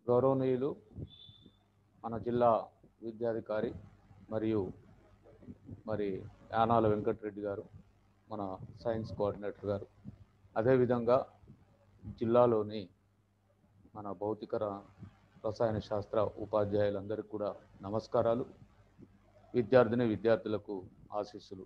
గౌరవనీయులు మన జిల్లా విద్యాధికారి మరియు మరి యానాల వెంకటరెడ్డి గారు మన సైన్స్ కోఆర్డినేటర్ గారు అదేవిధంగా జిల్లాలోని మన భౌతిక ర- రసాయన శాస్త్ర ఉపాధ్యాయులందరికీ కూడా నమస్కారాలు విద్యార్థిని విద్యార్థులకు ఆశీస్సులు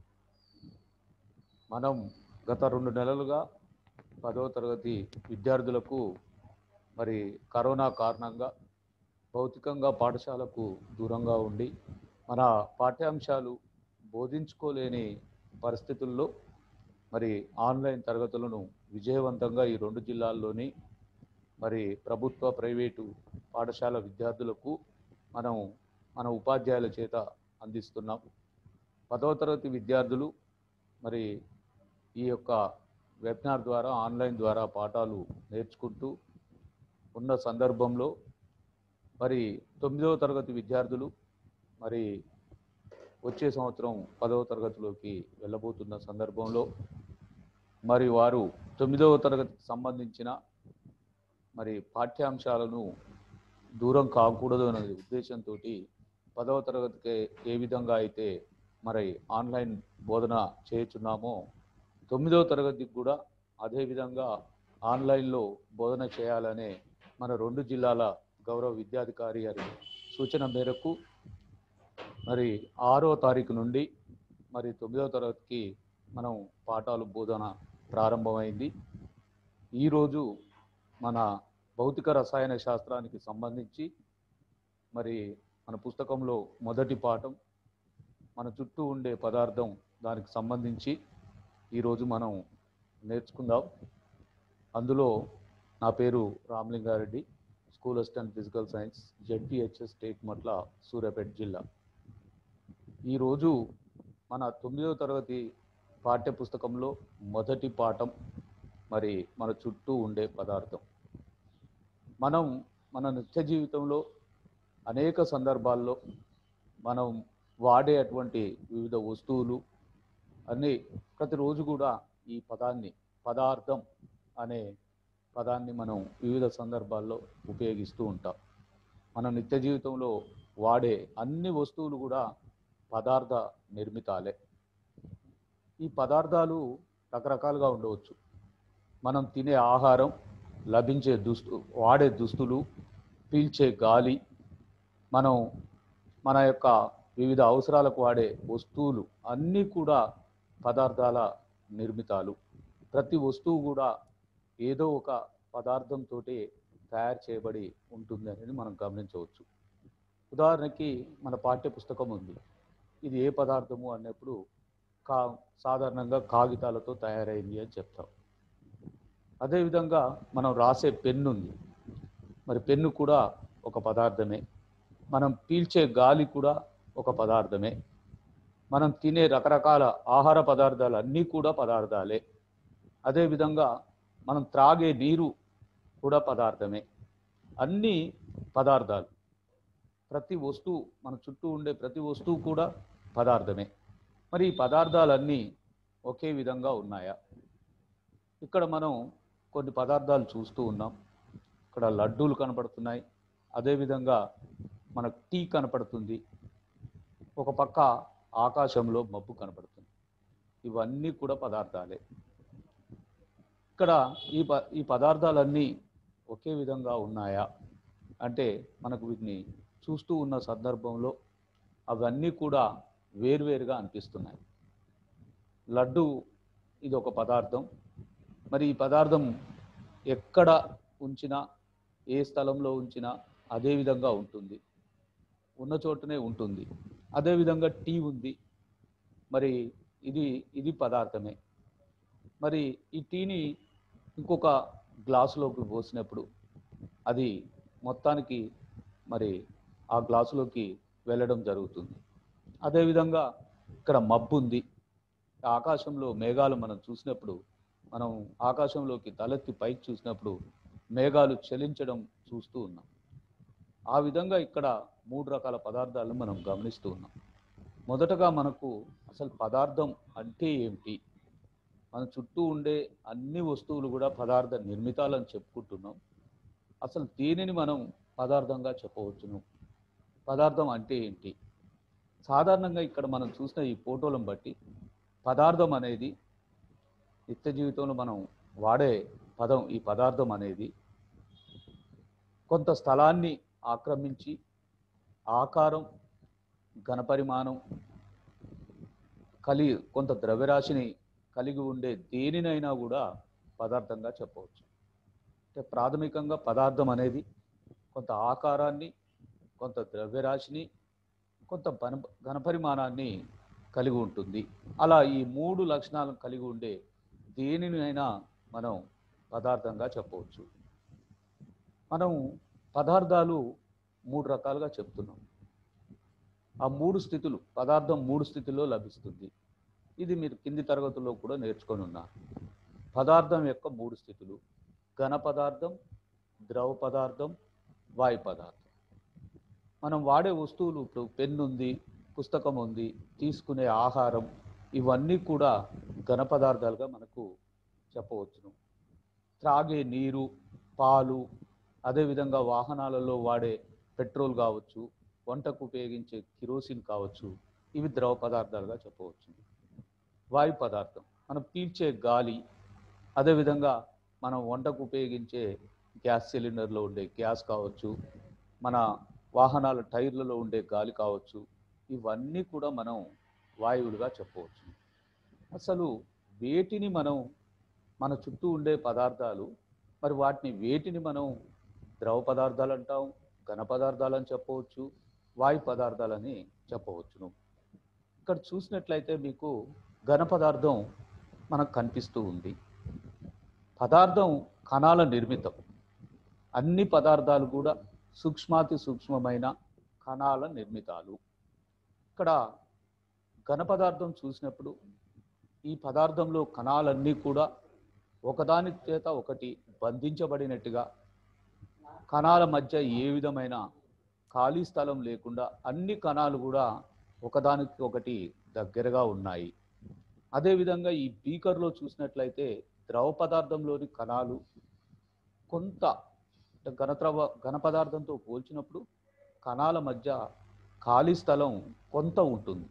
మనం గత రెండు నెలలుగా పదవ తరగతి విద్యార్థులకు మరి కరోనా కారణంగా భౌతికంగా పాఠశాలకు దూరంగా ఉండి మన పాఠ్యాంశాలు బోధించుకోలేని పరిస్థితుల్లో మరి ఆన్లైన్ తరగతులను విజయవంతంగా ఈ రెండు జిల్లాల్లోని మరి ప్రభుత్వ ప్రైవేటు పాఠశాల విద్యార్థులకు మనం మన ఉపాధ్యాయుల చేత అందిస్తున్నాం పదవ తరగతి విద్యార్థులు మరి ఈ యొక్క వెబినార్ ద్వారా ఆన్లైన్ ద్వారా పాఠాలు నేర్చుకుంటూ ఉన్న సందర్భంలో మరి తొమ్మిదవ తరగతి విద్యార్థులు మరి వచ్చే సంవత్సరం పదవ తరగతిలోకి వెళ్ళబోతున్న సందర్భంలో మరి వారు తొమ్మిదవ తరగతికి సంబంధించిన మరి పాఠ్యాంశాలను దూరం కాకూడదు అనే ఉద్దేశంతో పదవ తరగతికి ఏ విధంగా అయితే మరి ఆన్లైన్ బోధన చేయుచున్నామో తొమ్మిదవ తరగతికి కూడా అదే విధంగా ఆన్లైన్లో బోధన చేయాలనే మన రెండు జిల్లాల గౌరవ విద్యాధికారి గారి సూచన మేరకు మరి ఆరో తారీఖు నుండి మరి తొమ్మిదవ తరగతికి మనం పాఠాలు బోధన ప్రారంభమైంది ఈరోజు మన భౌతిక రసాయన శాస్త్రానికి సంబంధించి మరి మన పుస్తకంలో మొదటి పాఠం మన చుట్టూ ఉండే పదార్థం దానికి సంబంధించి ఈరోజు మనం నేర్చుకుందాం అందులో నా పేరు Ramalingareddy school assistant physical science ZPHS స్టేట్ మట్ల సూర్యాపేట జిల్లా ఈరోజు మన తొమ్మిదవ తరగతి పాఠ్య పుస్తకంలో మొదటి పాఠం మరి మన చుట్టూ ఉండే పదార్థం మనం మన నిత్య జీవితంలో అనేక సందర్భాల్లో మనం వాడే అటువంటి వివిధ వస్తువులు అన్నీ ప్రతిరోజు కూడా ఈ పదాన్ని పదార్థం అనే పదాన్ని మనం వివిధ సందర్భాల్లో ఉపయోగిస్తూ ఉంటాం మన నిత్య జీవితంలో వాడే అన్ని వస్తువులు కూడా పదార్థ నిర్మితాలే ఈ పదార్థాలు రకరకాలుగా ఉండవచ్చు మనం తినే ఆహారం లభించే దుస్తు వాడే దుస్తులు పీల్చే గాలి మనం మన యొక్క వివిధ అవసరాలకు వాడే వస్తువులు అన్నీ కూడా పదార్థాల నిర్మితాలు ప్రతి వస్తువు కూడా ఏదో ఒక పదార్థంతో తయారు చేయబడి ఉంటుంది అనేది మనం గమనించవచ్చు ఉదాహరణకి మన పాఠ్య పుస్తకం ఉంది ఇది ఏ పదార్థము అన్నప్పుడు కా సాధారణంగా కాగితాలతో తయారైంది అని చెప్తాం అదేవిధంగా మనం రాసే పెన్ను ఉంది మరి పెన్ను కూడా ఒక పదార్థమే మనం పీల్చే గాలి కూడా ఒక పదార్థమే మనం తినే రకరకాల ఆహార పదార్థాలు అన్నీ కూడా పదార్థాలే అదేవిధంగా మనం త్రాగే నీరు కూడా పదార్థమే అన్నీ పదార్థాలు ప్రతి వస్తువు మన చుట్టూ ఉండే ప్రతి వస్తువు కూడా పదార్థమే మరి ఈ పదార్థాలన్నీ ఒకే విధంగా ఉన్నాయా ఇక్కడ మనం కొన్ని పదార్థాలు చూస్తూ ఉన్నాం ఇక్కడ లడ్డూలు కనపడుతున్నాయి అదేవిధంగా మనకు టీ కనపడుతుంది ఒక పక్క ఆకాశంలో మబ్బు కనపడుతుంది ఇవన్నీ కూడా పదార్థాలే ఇక్కడ ఈ ప ఈ పదార్థాలన్నీ ఒకే విధంగా ఉన్నాయా అంటే మనకు వీటిని చూస్తూ ఉన్న సందర్భంలో అవన్నీ కూడా వేరువేరుగా అనిపిస్తున్నాయి లడ్డు ఇది ఒక పదార్థం మరి ఈ పదార్థం ఎక్కడ ఉంచినా ఏ స్థలంలో ఉంచినా అదే విధంగా ఉంటుంది ఉన్న చోటనే ఉంటుంది అదేవిధంగా టీ ఉంది మరి ఇది ఇది పదార్థమే మరి ఈ టీని ఇంకొక గ్లాసులోకి పోసినప్పుడు అది మొత్తానికి మరి ఆ గ్లాసులోకి వెళ్ళడం జరుగుతుంది అదేవిధంగా ఇక్కడ మబ్బు ఉంది ఆకాశంలో మేఘాలు మనం చూసినప్పుడు మనం ఆకాశంలోకి తలెత్తి పైకి చూసినప్పుడు మేఘాలు చలించడం చూస్తూ ఉన్నాం ఆ విధంగా ఇక్కడ మూడు రకాల పదార్థాలను మనం గమనిస్తూ ఉన్నాం మొదటగా మనకు అసలు పదార్థం అంటే ఏమిటి మన చుట్టూ ఉండే అన్ని వస్తువులు కూడా పదార్థ నిర్మితాలని చెప్పుకుంటున్నాం అసలు దీనిని మనం పదార్థంగా చెప్పవచ్చును పదార్థం అంటే ఏంటి సాధారణంగా ఇక్కడ మనం చూసిన ఈ ఫోటోలను బట్టి పదార్థం అనేది నిత్య జీవితంలో మనం వాడే పదం ఈ పదార్థం అనేది కొంత స్థలాన్ని ఆక్రమించి ఆకారం ఘనపరిమాణం కలిగి కొంత ద్రవ్యరాశిని కలిగి ఉండే దేనినైనా కూడా పదార్థంగా చెప్పవచ్చు అంటే ప్రాథమికంగా పదార్థం అనేది కొంత ఆకారాన్ని కొంత ద్రవ్యరాశిని కొంత ఘన ఘనపరిమాణాన్ని కలిగి ఉంటుంది అలా ఈ మూడు లక్షణాలను కలిగి ఉండే దేనినైనా మనం పదార్థంగా చెప్పవచ్చు మనం పదార్థాలు మూడు రకాలుగా చెప్తున్నాం ఆ మూడు స్థితులు పదార్థం మూడు స్థితిలో లభిస్తుంది ఇది మీరు కింది తరగతుల్లో కూడా నేర్చుకొని ఉన్నారు పదార్థం యొక్క మూడు స్థితులు ఘన పదార్థం ద్రవ పదార్థం వాయు పదార్థం మనం వాడే వస్తువులు ఇప్పుడు పెన్ను ఉంది పుస్తకం ఉంది తీసుకునే ఆహారం ఇవన్నీ కూడా ఘన పదార్థాలుగా మనకు చెప్పవచ్చును త్రాగే నీరు పాలు అదేవిధంగా వాహనాలలో వాడే పెట్రోల్ కావచ్చు వంటకు ఉపయోగించే కిరోసిన్ కావచ్చు ఇవి ద్రవ పదార్థాలుగా చెప్పవచ్చు వాయు పదార్థం మనం పీల్చే గాలి అదేవిధంగా మనం వంటకు ఉపయోగించే గ్యాస్ సిలిండర్లో ఉండే గ్యాస్ కావచ్చు మన వాహనాల టైర్లలో ఉండే గాలి కావచ్చు ఇవన్నీ కూడా మనం వాయువులుగా చెప్పవచ్చు అసలు వేటిని మనం మన చుట్టూ ఉండే పదార్థాలు మరి వాటిని వేటిని మనం ద్రవ పదార్థాలు అంటాం ఘన పదార్థాలు అని చెప్పవచ్చు వాయు పదార్థాలని చెప్పవచ్చును ఇక్కడ చూసినట్లయితే మీకు ఘన పదార్థం మనకు కనిపిస్తూ ఉంది పదార్థం కణాల నిర్మితం అన్ని పదార్థాలు కూడా సూక్ష్మాతి సూక్ష్మమైన కణాల నిర్మితాలు ఇక్కడ ఘన పదార్థం చూసినప్పుడు ఈ పదార్థంలో కణాలన్నీ కూడా ఒకదాని చేత ఒకటి బంధించబడినట్టుగా కణాల మధ్య ఏ విధమైన ఖాళీ స్థలం లేకుండా అన్ని కణాలు కూడా ఒకదానికి ఒకటి దగ్గరగా ఉన్నాయి అదేవిధంగా ఈ బీకర్లో చూసినట్లయితే ద్రవ పదార్థంలోని కణాలు కొంత అంటే ఘనద్రవ ఘన పదార్థంతో పోల్చినప్పుడు కణాల మధ్య ఖాళీ స్థలం కొంత ఉంటుంది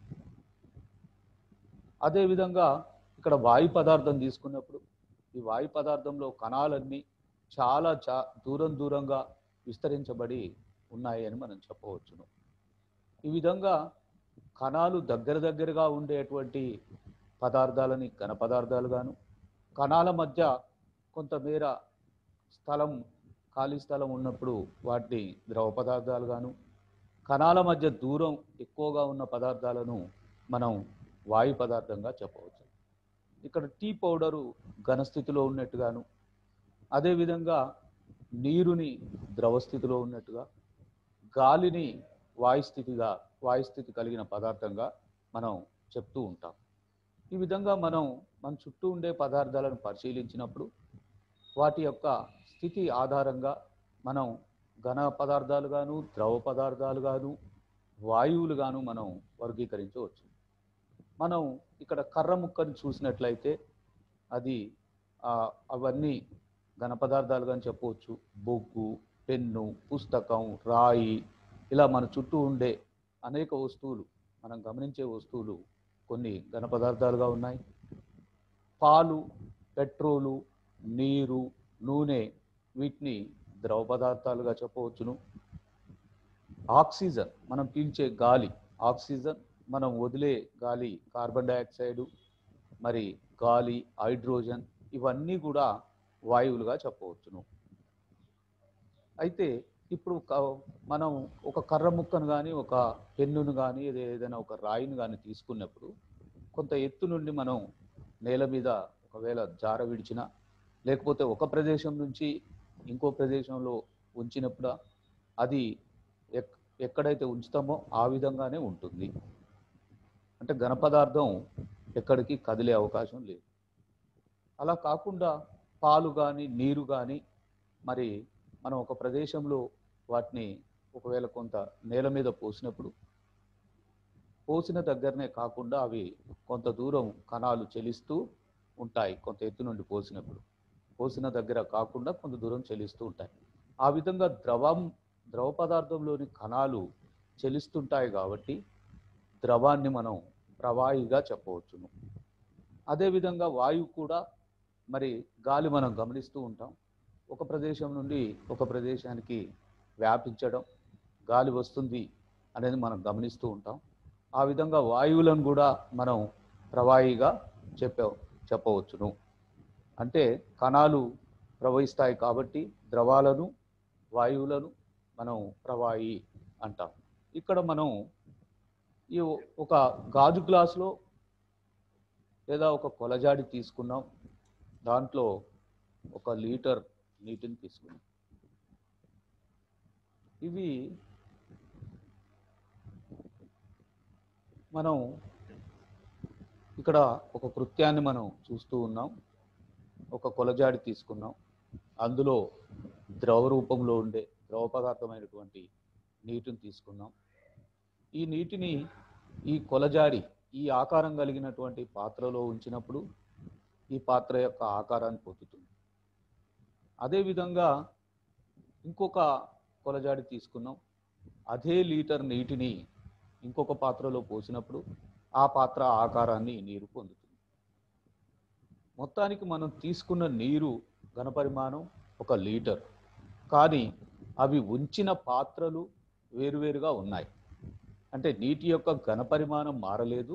అదేవిధంగా ఇక్కడ వాయు పదార్థం తీసుకున్నప్పుడు ఈ వాయు పదార్థంలో కణాలన్నీ చాలా చా దూరం దూరంగా విస్తరించబడి ఉన్నాయి అని మనం చెప్పవచ్చును ఈ విధంగా కణాలు దగ్గర దగ్గరగా ఉండేటువంటి పదార్థాలని ఘన పదార్థాలుగాను కణాల మధ్య కొంతమేర స్థలం ఖాళీ స్థలం ఉన్నప్పుడు వాటిని ద్రవ పదార్థాలుగాను కణాల మధ్య దూరం ఎక్కువగా ఉన్న పదార్థాలను మనం వాయు పదార్థంగా చెప్పవచ్చు ఇక్కడ టీ పౌడరు ఘనస్థితిలో ఉన్నట్టుగాను అదేవిధంగా నీరుని ద్రవ స్థితిలో ఉన్నట్టుగా గాలిని వాయుస్థితిగా వాయుస్థితి కలిగిన పదార్థంగా మనం చెప్తూ ఉంటాం ఈ విధంగా మనం మన చుట్టూ ఉండే పదార్థాలను పరిశీలించినప్పుడు వాటి యొక్క స్థితి ఆధారంగా మనం ఘన పదార్థాలుగాను ద్రవ పదార్థాలుగాను వాయువులుగాను మనం వర్గీకరించవచ్చు మనం ఇక్కడ కర్ర ముక్కని చూసినట్లయితే అది ఆ, అవన్నీ ఘన పదార్థాలుగా అని చెప్పవచ్చు బొగ్గు పెన్ను పుస్తకం రాయి ఇలా మన చుట్టూ ఉండే అనేక వస్తువులు మనం గమనించే వస్తువులు కొన్ని ఘన పదార్థాలుగా ఉన్నాయి పాలు పెట్రోలు నీరు నూనె వీటిని ద్రవ పదార్థాలుగా చెప్పవచ్చును ఆక్సిజన్ మనం పీల్చే గాలి ఆక్సిజన్ మనం వదిలే గాలి కార్బన్ డైఆక్సైడ్ మరి గాలి హైడ్రోజన్ ఇవన్నీ కూడా వాయువులుగా చెప్పవచ్చును అయితే ఇప్పుడు క- మనం ఒక కర్ర ముక్కను కానీ ఒక పెన్నును కానీ ఏదైనా ఒక రాయిని కానీ తీసుకున్నప్పుడు కొంత ఎత్తు నుండి మనం నేల మీద ఒకవేళ జార విడిచినా లేకపోతే ఒక ప్రదేశం నుంచి ఇంకో ప్రదేశంలో ఉంచినప్పుడు అది ఎక్ ఎక్కడైతే ఉంచుతామో ఆ విధంగానే ఉంటుంది అంటే ఘన పదార్థం ఎక్కడికి కదిలే అవకాశం లేదు అలా కాకుండా పాలు కానీ నీరు కానీ మరి మనం ఒక ప్రదేశంలో వాటిని ఒకవేళ కొంత నేల మీద పోసినప్పుడు పోసిన దగ్గరనే కాకుండా అవి కొంత దూరం కణాలు చెలిస్తూ ఉంటాయి కొంత ఎత్తు నుండి పోసినప్పుడు పోసిన దగ్గర కాకుండా కొంత దూరం చెలిస్తూ ఉంటాయి ఆ విధంగా ద్రవం ద్రవ పదార్థంలోని కణాలు చెలిస్తుంటాయి కాబట్టి ద్రవాన్ని మనం ప్రవాహిగా చెప్పవచ్చును అదేవిధంగా వాయువు కూడా మరి గాలి మనం గమనిస్తూ ఉంటాం ఒక ప్రదేశం నుండి ఒక ప్రదేశానికి వ్యాపించడం గాలి వస్తుంది అనేది మనం గమనిస్తూ ఉంటాం ఆ విధంగా వాయువులను కూడా మనం ప్రవాహిగా చెప్ప చెప్పవచ్చును అంటే కణాలు ప్రవహిస్తాయి కాబట్టి ద్రవాలను వాయువులను మనం ప్రవాహి అంటాం ఇక్కడ మనం ఈ ఒక గాజు గ్లాసులో లేదా ఒక కొలజాడి తీసుకున్నాం దాంట్లో ఒక లీటర్ నీటిని తీసుకున్నాం ఇవి మనం ఇక్కడ ఒక కృత్యాన్ని మనం చూస్తూ ఉన్నాం ఒక కొలజాడి తీసుకున్నాం అందులో ద్రవ రూపంలో ఉండే ద్రవ పదార్థమైనటువంటి నీటిని తీసుకున్నాం ఈ నీటిని ఈ కొలజాడి ఈ ఆకారం కలిగినటువంటి పాత్రలో ఉంచినప్పుడు ఈ పాత్ర యొక్క ఆకారాన్ని పొందుతుంది అదేవిధంగా ఇంకొక కొలజాడి తీసుకున్నాం అదే లీటర్ నీటిని ఇంకొక పాత్రలో పోసినప్పుడు ఆ పాత్ర ఆకారాన్ని నీరు పొందుతుంది మొత్తానికి మనం తీసుకున్న నీరు ఘనపరిమాణం ఒక లీటర్ కానీ అవి ఉంచిన పాత్రలు వేరువేరుగా ఉన్నాయి అంటే నీటి యొక్క ఘనపరిమాణం మారలేదు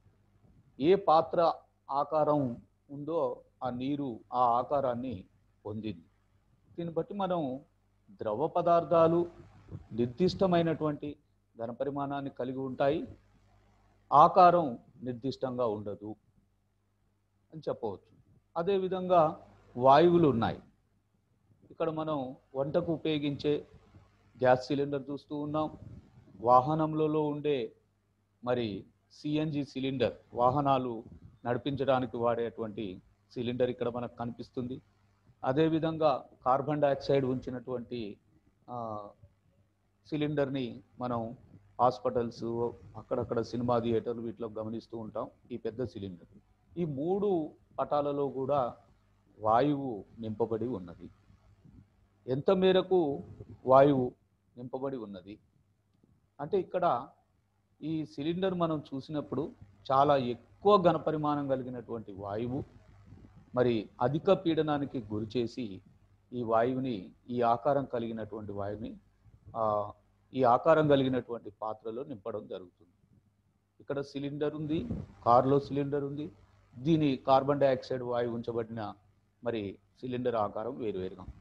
ఏ పాత్ర ఆకారం ఉందో ఆ నీరు ఆ ఆకారాన్ని పొందింది దీన్ని బట్టి మనం ద్రవ పదార్థాలు నిర్దిష్టమైనటువంటి ఘనపరిమాణాన్ని కలిగి ఉంటాయి ఆకారం నిర్దిష్టంగా ఉండదు అని చెప్పవచ్చు అదేవిధంగా వాయువులు ఉన్నాయి ఇక్కడ మనం వంటకు ఉపయోగించే గ్యాస్ సిలిండర్ చూస్తూ ఉన్నాం వాహనంలో ఉండే మరి సిఎన్జి సిలిండర్ వాహనాలు నడిపించడానికి వాడేటువంటి సిలిండర్ ఇక్కడ మనకు కనిపిస్తుంది అదేవిధంగా కార్బన్ డైఆక్సైడ్ ఉంచినటువంటి ఆ, సిలిండర్ని మనం హాస్పిటల్స్ అక్కడక్కడ సినిమా థియేటర్లు వీటిలో గమనిస్తూ ఉంటాం ఈ పెద్ద సిలిండర్ ఈ మూడు పటాలలో కూడా వాయువు నింపబడి ఉన్నది ఎంత మేరకు వాయువు నింపబడి ఉన్నది అంటే ఇక్కడ ఈ సిలిండర్ మనం చూసినప్పుడు చాలా ఎక్కువ ఘనపరిమాణం కలిగినటువంటి వాయువు మరి అధిక పీడనానికి గురి చేసి ఈ వాయువుని ఈ ఆకారం కలిగినటువంటి వాయువుని ఆ, ఈ ఆకారం కలిగినటువంటి పాత్రలో నింపడం జరుగుతుంది ఇక్కడ సిలిండర్ ఉంది కారులో సిలిండర్ ఉంది దీని కార్బన్ డైఆక్సైడ్ వాయువు ఉంచబడిన మరి సిలిండర్ ఆకారం వేరువేరుగా ఉంది.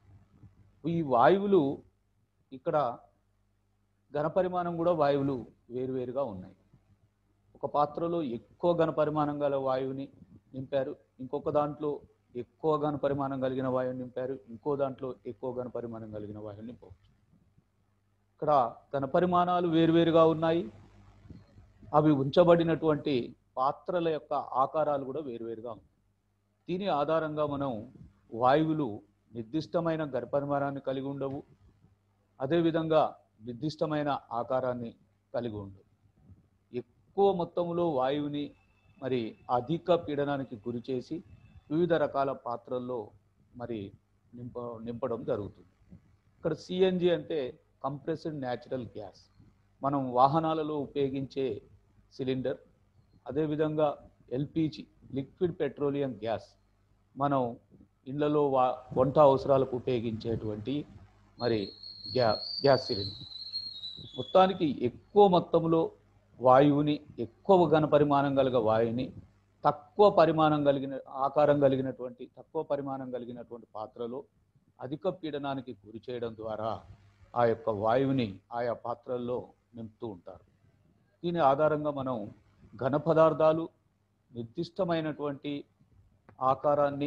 ఈ వాయువులు ఇక్కడ ఘనపరిమాణం కూడా వాయువులు వేరువేరుగా ఉన్నాయి ఒక పాత్రలో ఎక్కువ ఘనపరిమాణం గల వాయువుని నింపారు ఇంకొక దాంట్లో ఎక్కువ ఘనపరిమాణం కలిగిన వాయువుని నింపారు ఇంకో దాంట్లో ఎక్కువ ఘనపరిమాణం కలిగిన వాయువుని నింపవచ్చు ఇక్కడ ఘనపరిమాణాలు వేరువేరుగా ఉన్నాయి అవి ఉంచబడినటువంటి పాత్రల యొక్క ఆకారాలు కూడా వేరువేరుగా ఉన్నాయి దీని ఆధారంగా మనం వాయువులు నిర్దిష్టమైన ఘనపరిమాణాన్ని కలిగి ఉండవు అదేవిధంగా నిర్దిష్టమైన ఆకారాన్ని కలిగి ఉండవు ఎక్కువ మొత్తంలో వాయువుని మరి అధిక పీడనానికి గురి చేసి వివిధ రకాల పాత్రల్లో మరి నింప నింపడం జరుగుతుంది ఇక్కడ సిఎన్జి అంటే కంప్రెస్డ్ న్యాచురల్ గ్యాస్ మనం వాహనాలలో ఉపయోగించే సిలిండర్ అదేవిధంగా ఎల్పిజి లిక్విడ్ పెట్రోలియం గ్యాస్ మనం ఇళ్లలో వా వంట అవసరాలకు ఉపయోగించేటువంటి మరి గ్యా గ్యాస్ సిలిండర్ మొత్తానికి ఎక్కువ మొత్తంలో వాయువుని ఎక్కువ ఘన పరిమాణం కలిగ వాయువుని తక్కువ పరిమాణం కలిగిన ఆకారం కలిగినటువంటి తక్కువ పరిమాణం కలిగినటువంటి పాత్రలో అధిక పీడనానికి గురి చేయడం ద్వారా ఆ యొక్క వాయువుని ఆయా పాత్రల్లో నింపుతూ ఉంటారు దీని ఆధారంగా మనం ఘన పదార్థాలు నిర్దిష్టమైనటువంటి ఆకారాన్ని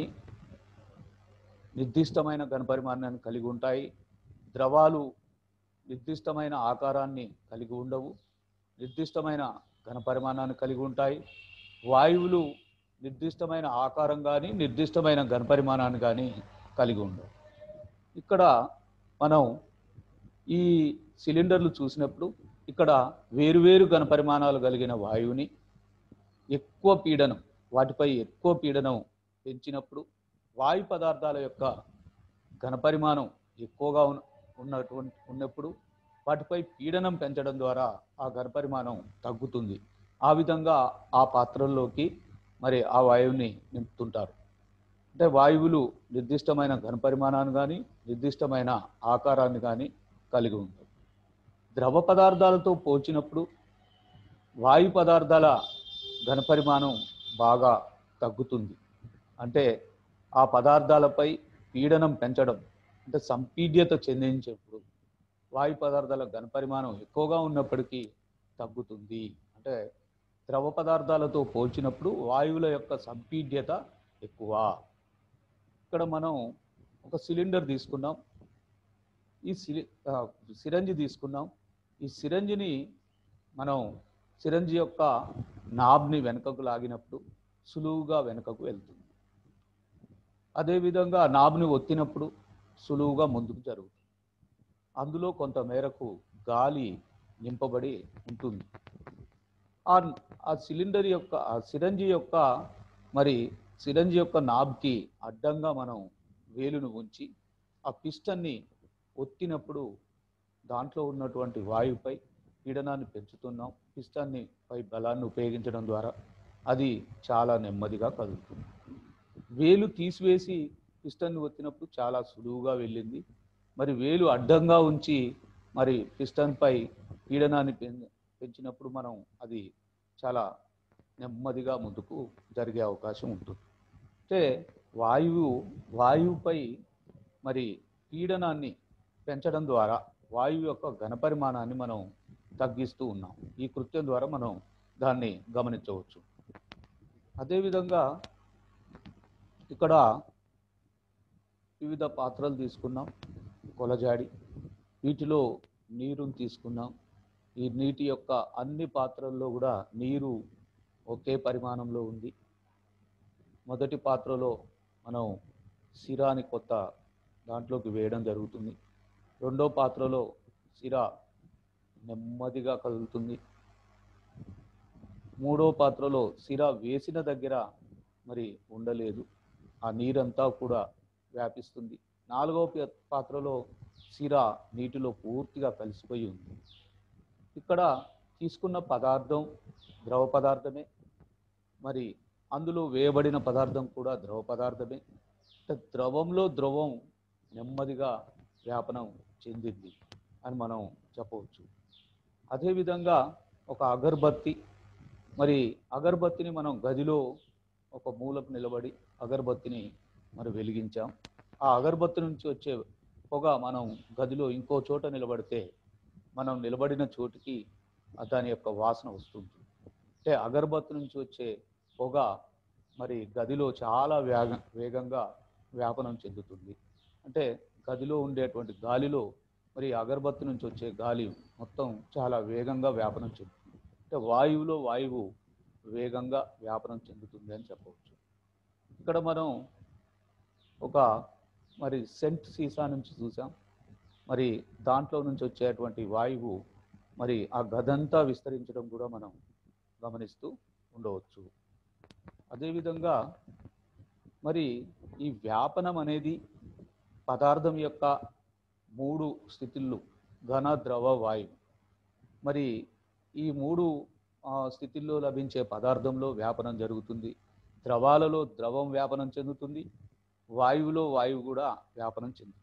నిర్దిష్టమైన ఘనపరిమాణాన్ని కలిగి ఉంటాయి ద్రవాలు నిర్దిష్టమైన ఆకారాన్ని కలిగి ఉండవు నిర్దిష్టమైన ఘనపరిమాణాన్ని కలిగి ఉంటాయి వాయువులు నిర్దిష్టమైన ఆకారం కానీ నిర్దిష్టమైన ఘనపరిమాణాన్ని కానీ కలిగి ఉండవు ఇక్కడ మనం ఈ సిలిండర్లు చూసినప్పుడు ఇక్కడ వేరువేరు ఘనపరిమాణాలు కలిగిన వాయువుని ఎక్కువ పీడనం వాటిపై ఎక్కువ పీడనం పెంచినప్పుడు వాయు పదార్థాల యొక్క ఘనపరిమాణం ఎక్కువగా ఉన్న ఉన్నటువంటి ఉన్నప్పుడు వాటిపై పీడనం పెంచడం ద్వారా ఆ ఘనపరిమాణం తగ్గుతుంది ఆ విధంగా ఆ పాత్రల్లోకి మరి ఆ వాయువుని నింపుతుంటారు అంటే వాయువులు నిర్దిష్టమైన ఘనపరిమాణాన్ని కానీ నిర్దిష్టమైన ఆకారాన్ని కానీ కలిగి ఉంటాయి ద్రవ పదార్థాలతో పోల్చినప్పుడు వాయు పదార్థాల ఘనపరిమాణం బాగా తగ్గుతుంది అంటే ఆ పదార్థాలపై పీడనం పెంచడం అంటే సంపీడ్యత చెందించేప్పుడు వాయు పదార్థాల ఘనపరిమాణం ఎక్కువగా ఉన్నప్పటికీ తగ్గుతుంది అంటే ద్రవ పదార్థాలతో పోల్చినప్పుడు వాయువుల యొక్క సంపీడ్యత ఎక్కువ ఇక్కడ మనం ఒక సిలిండర్ తీసుకున్నాం ఈ సిలి ఆ, సిరంజి తీసుకున్నాం ఈ సిరంజిని మనం సిరంజి యొక్క నాబ్ని వెనుకకు లాగినప్పుడు సులువుగా వెనుకకు వెళ్తుంది అదేవిధంగా నాబ్ని ఒత్తినప్పుడు సులువుగా ముందుకు జరుగుతుంది అందులో కొంత మేరకు గాలి నింపబడి ఉంటుంది ఆ ఆ సిలిండర్ యొక్క ఆ సిరంజి యొక్క మరి సిరంజి యొక్క నాబ్కి అడ్డంగా మనం వేలును ఉంచి ఆ పిస్టన్ని ఒత్తినప్పుడు దాంట్లో ఉన్నటువంటి వాయువుపై పీడనాన్ని పెంచుతున్నాం పిస్టాన్ని పై బలాన్ని ఉపయోగించడం ద్వారా అది చాలా నెమ్మదిగా కదులుతుంది వేలు తీసివేసి పిస్టన్ని ఒత్తినప్పుడు చాలా సులువుగా వెళ్ళింది మరి వేలు అడ్డంగా ఉంచి మరి పిస్టన్పై పీడనాన్ని పెం- పెంచినప్పుడు మనం అది చాలా నెమ్మదిగా ముందుకు జరిగే అవకాశం ఉంటుంది అంటే వాయువు వాయువుపై మరి పీడనాన్ని పెంచడం ద్వారా వాయువు యొక్క ఘనపరిమాణాన్ని మనం తగ్గిస్తూ ఉన్నాం ఈ కృత్యం ద్వారా మనం దాన్ని గమనించవచ్చు అదేవిధంగా ఇక్కడ వివిధ పాత్రలు తీసుకున్నాం కొలజాడి వీటిలో నీరుని తీసుకున్నాం ఈ నీటి యొక్క అన్ని పాత్రల్లో కూడా నీరు ఒకే పరిమాణంలో ఉంది మొదటి పాత్రలో మనం సిరాని కొత్త దాంట్లోకి వేయడం జరుగుతుంది రెండో పాత్రలో సిరా నెమ్మదిగా కదులుతుంది మూడో పాత్రలో సిరా వేసిన దగ్గర మరి ఉండలేదు ఆ నీరంతా కూడా వ్యాపిస్తుంది నాలుగో పా- పాత్రలో సిరా నీటిలో పూర్తిగా కలిసిపోయి ఉంది ఇక్కడ తీసుకున్న పదార్థం ద్రవ పదార్థమే మరి అందులో వేయబడిన పదార్థం కూడా ద్రవ పదార్థమే అంటే ద్రవంలో ద్రవం నెమ్మదిగా వ్యాపనం చెందింది అని మనం చెప్పవచ్చు అదేవిధంగా ఒక అగర్బత్తి మరి అగరబత్తిని మనం గదిలో ఒక మూలకు నిలబడి అగరబత్తిని మరి వెలిగించాం ఆ అగరబత్తి నుంచి వచ్చే పొగ మనం గదిలో ఇంకో చోట నిలబడితే మనం నిలబడిన చోటుకి ఆ దాని యొక్క వాసన వస్తుంది అంటే అగరబత్తి నుంచి వచ్చే పొగ మరి గదిలో చాలా వేగ వేగంగా వ్యాపనం చెందుతుంది అంటే గదిలో ఉండేటువంటి గాలిలో మరి అగరబత్తి నుంచి వచ్చే గాలి మొత్తం చాలా వేగంగా వ్యాపనం చెందుతుంది అంటే వాయువులో వాయువు వేగంగా వ్యాపనం చెందుతుంది అని చెప్పవచ్చు ఇక్కడ మనం ఒక మరి సెంట్ సీసా నుంచి చూసాం మరి దాంట్లో నుంచి వచ్చేటువంటి వాయువు మరి ఆ గదంతా విస్తరించడం కూడా మనం గమనిస్తూ ఉండవచ్చు అదేవిధంగా మరి ఈ వ్యాపనం అనేది పదార్థం యొక్క మూడు స్థితుల్లో ఘన ద్రవ వాయువు మరి ఈ మూడు ఆ, స్థితిల్లో లభించే పదార్థంలో వ్యాపనం జరుగుతుంది ద్రవాలలో ద్రవం వ్యాపనం చెందుతుంది వాయువులో వాయువు కూడా వ్యాపనం చెందుతుంది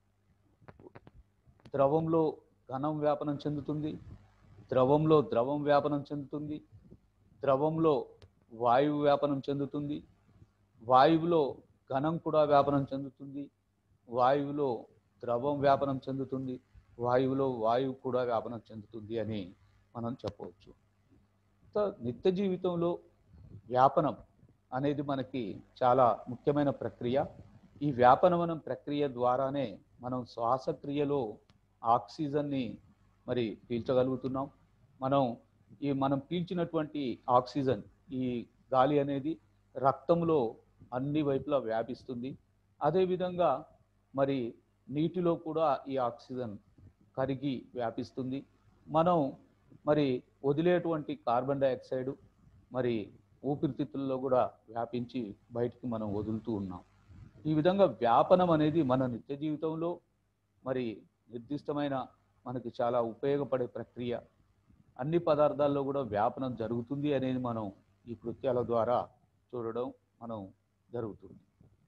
ద్రవంలో ఘనం వ్యాపనం చెందుతుంది ద్రవంలో ద్రవం వ్యాపనం చెందుతుంది ద్రవంలో వాయువు వ్యాపనం చెందుతుంది వాయువులో ఘనం కూడా వ్యాపనం చెందుతుంది వాయువులో ద్రవం వ్యాపనం చెందుతుంది వాయువులో వాయువు కూడా వ్యాపనం చెందుతుంది అని మనం చెప్పవచ్చు సో నిత్య జీవితంలో వ్యాపనం అనేది మనకి చాలా ముఖ్యమైన ప్రక్రియ ఈ వ్యాపనమనం ప్రక్రియ ద్వారానే మనం శ్వాసక్రియలో ఆక్సిజన్ని మరి పీల్చగలుగుతున్నాం మనం ఈ మనం పీల్చినటువంటి ఆక్సిజన్ ఈ గాలి అనేది రక్తంలో అన్ని వైపులా వ్యాపిస్తుంది అదేవిధంగా మరి నీటిలో కూడా ఈ ఆక్సిజన్ కరిగి వ్యాపిస్తుంది మనం మరి వదిలేటువంటి కార్బన్ డైఆక్సైడ్ మరి ఊపిరితిత్తుల్లో కూడా వ్యాపించి బయటికి మనం వదులుతూ ఉన్నాం ఈ విధంగా వ్యాపనం అనేది మన నిత్య జీవితంలో మరి నిర్దిష్టమైన మనకి చాలా ఉపయోగపడే ప్రక్రియ అన్ని పదార్థాల్లో కూడా వ్యాపనం జరుగుతుంది అనేది మనం ఈ కృత్యాల ద్వారా చూడడం మనం జరుగుతుంది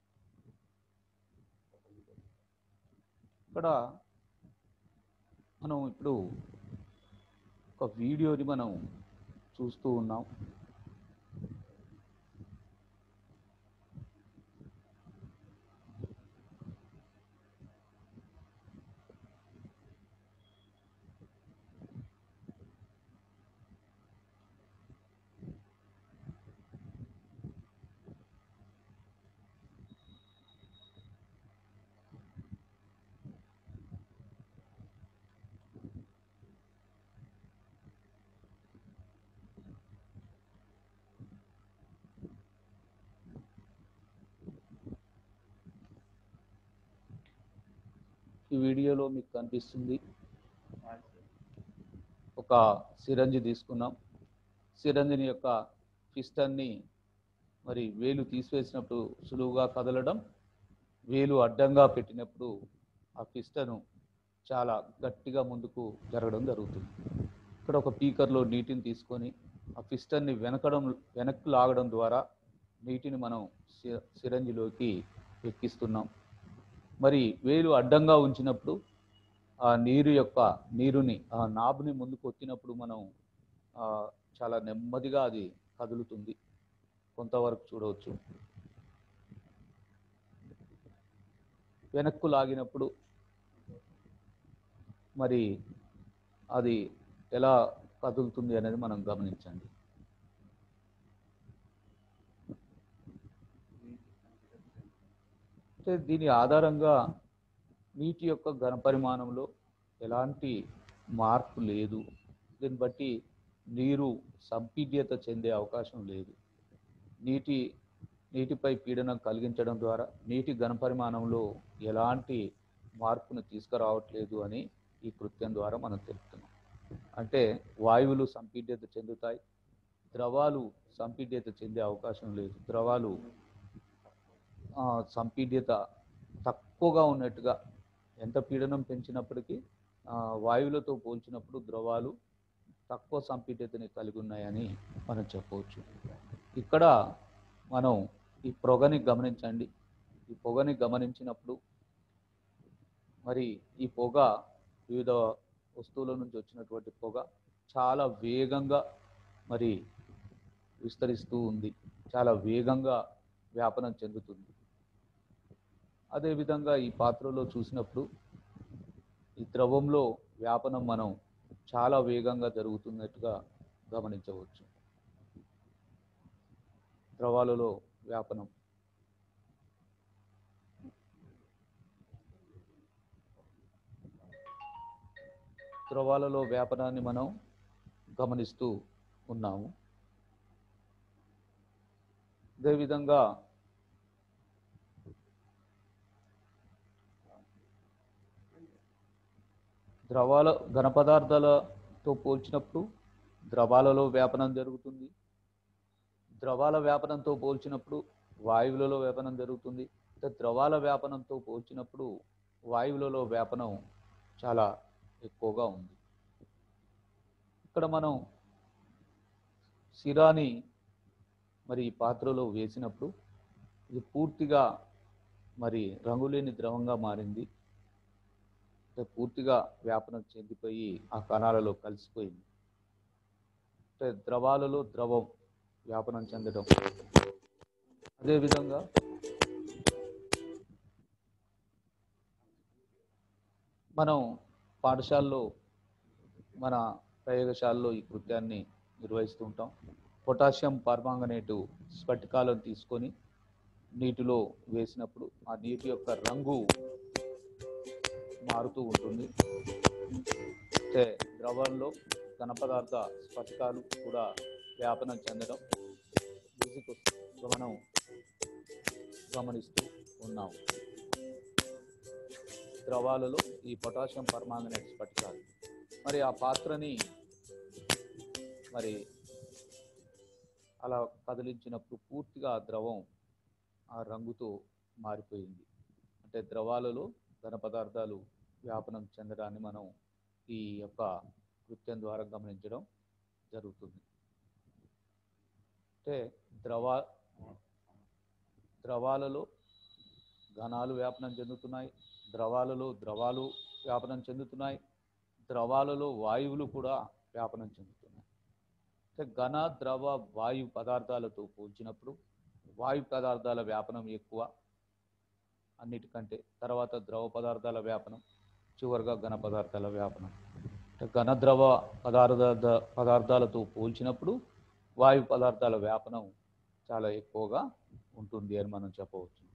ఇక్కడ మనం ఇప్పుడు ఒక వీడియోని మనం చూస్తూ ఉన్నాం ఈ వీడియోలో మీకు కనిపిస్తుంది ఒక సిరంజి తీసుకున్నాం సిరంజిని యొక్క పిస్టన్ని మరి వేలు తీసివేసినప్పుడు సులువుగా కదలడం వేలు అడ్డంగా పెట్టినప్పుడు ఆ పిస్టను చాలా గట్టిగా ముందుకు జరగడం జరుగుతుంది ఇక్కడ ఒక పీకర్లో నీటిని తీసుకొని ఆ పిస్టన్ని వెనకడం వెనక్కి లాగడం ద్వారా నీటిని మనం సి- సిరంజిలోకి ఎక్కిస్తున్నాం మరి వేలు అడ్డంగా ఉంచినప్పుడు ఆ నీరు యొక్క నీరుని ఆ నాబుని ముందుకు వచ్చినప్పుడు మనం ఆ, చాలా నెమ్మదిగా అది కదులుతుంది కొంతవరకు చూడవచ్చు వెనక్కు లాగినప్పుడు మరి అది ఎలా కదులుతుంది అనేది మనం గమనించండి అంటే దీని ఆధారంగా నీటి యొక్క ఘనపరిమాణంలో ఎలాంటి మార్పు లేదు దీన్ని బట్టి నీరు సంపీడ్యత చెందే అవకాశం లేదు నీటి నీటిపై పీడనం కలిగించడం ద్వారా నీటి ఘనపరిమాణంలో ఎలాంటి మార్పును తీసుకురావట్లేదు అని ఈ కృత్యం ద్వారా మనం తెలుపుతున్నాం అంటే వాయువులు సంపీడ్యత చెందుతాయి ద్రవాలు సంపీడ్యత చెందే అవకాశం లేదు ద్రవాలు ఆ, సంపీడ్యత తక్కువగా ఉన్నట్టుగా ఎంత పీడనం పెంచినప్పటికీ ఆ, వాయువులతో పోల్చినప్పుడు ద్రవాలు తక్కువ సంపీడ్యతని కలిగి ఉన్నాయని మనం చెప్పవచ్చు ఇక్కడ మనం ఈ పొగని గమనించండి ఈ పొగని గమనించినప్పుడు మరి ఈ పొగ వివిధ వస్తువుల నుంచి వచ్చినటువంటి పొగ చాలా వేగంగా మరి విస్తరిస్తూ ఉంది చాలా వేగంగా వ్యాపనం చెందుతుంది అదేవిధంగా ఈ పాత్రలో చూసినప్పుడు ఈ ద్రవంలో వ్యాపనం మనం చాలా వేగంగా జరుగుతున్నట్టుగా గమనించవచ్చు ద్రవాలలో వ్యాపనం ద్రవాలలో వ్యాపనాన్ని మనం గమనిస్తూ ఉన్నాము అదేవిధంగా ద్రవాల ఘన పదార్థాలతో పోల్చినప్పుడు ద్రవాలలో వ్యాపనం జరుగుతుంది ద్రవాల వ్యాపనంతో పోల్చినప్పుడు వాయువులలో వ్యాపనం జరుగుతుంది అంటే ద్రవాల వ్యాపనంతో పోల్చినప్పుడు వాయువులలో వ్యాపనం చాలా ఎక్కువగా ఉంది ఇక్కడ మనం సిరాని మరి ఈ పాత్రలో వేసినప్పుడు ఇది పూర్తిగా మరి రంగులేని ద్రవంగా మారింది అంటే పూర్తిగా వ్యాపనం చెందిపోయి ఆ కణాలలో కలిసిపోయింది అంటే ద్రవాలలో ద్రవం వ్యాపనం చెందడం అదేవిధంగా మనం పాఠశాలలో మన ప్రయోగశాలలో ఈ కృత్యాన్ని నిర్వహిస్తూ ఉంటాం పొటాషియం పర్మాంగనేటు స్ఫటికాలను తీసుకొని నీటిలో వేసినప్పుడు ఆ నీటి యొక్క రంగు మారుతూ ఉంటుంది అంటే ద్రవంలో ఘన పదార్థ స్ఫటికాలు కూడా వ్యాపనం చెందడం మ్యూజిక్ మనం గమనిస్తూ ఉన్నాం ద్రవాలలో ఈ పొటాషియం పర్మాంగనేట్ స్ఫటికాలు మరి ఆ పాత్రని మరి అలా కదిలించినప్పుడు పూర్తిగా ఆ ద్రవం ఆ రంగుతో మారిపోయింది అంటే ద్రవాలలో ఘన పదార్థాలు వ్యాపనం చెందడాన్ని మనం ఈ యొక్క కృత్యం ద్వారా గమనించడం జరుగుతుంది అంటే ద్రవ ద్రవాలలో ఘనాలు వ్యాపనం చెందుతున్నాయి ద్రవాలలో ద్రవాలు వ్యాపనం చెందుతున్నాయి ద్రవాలలో వాయువులు కూడా వ్యాపనం చెందుతున్నాయి అంటే ఘన ద్రవ వాయు పదార్థాలతో పోల్చినప్పుడు వాయు పదార్థాల వ్యాపనం ఎక్కువ అన్నిటికంటే తర్వాత ద్రవ పదార్థాల వ్యాపనం చివరిగా ఘన పదార్థాల వ్యాపనం అంటే ఘన ద్రవ పదార్థ పదార్థాలతో పోల్చినప్పుడు వాయు పదార్థాల వ్యాపనం చాలా ఎక్కువగా ఉంటుంది అని మనం చెప్పవచ్చు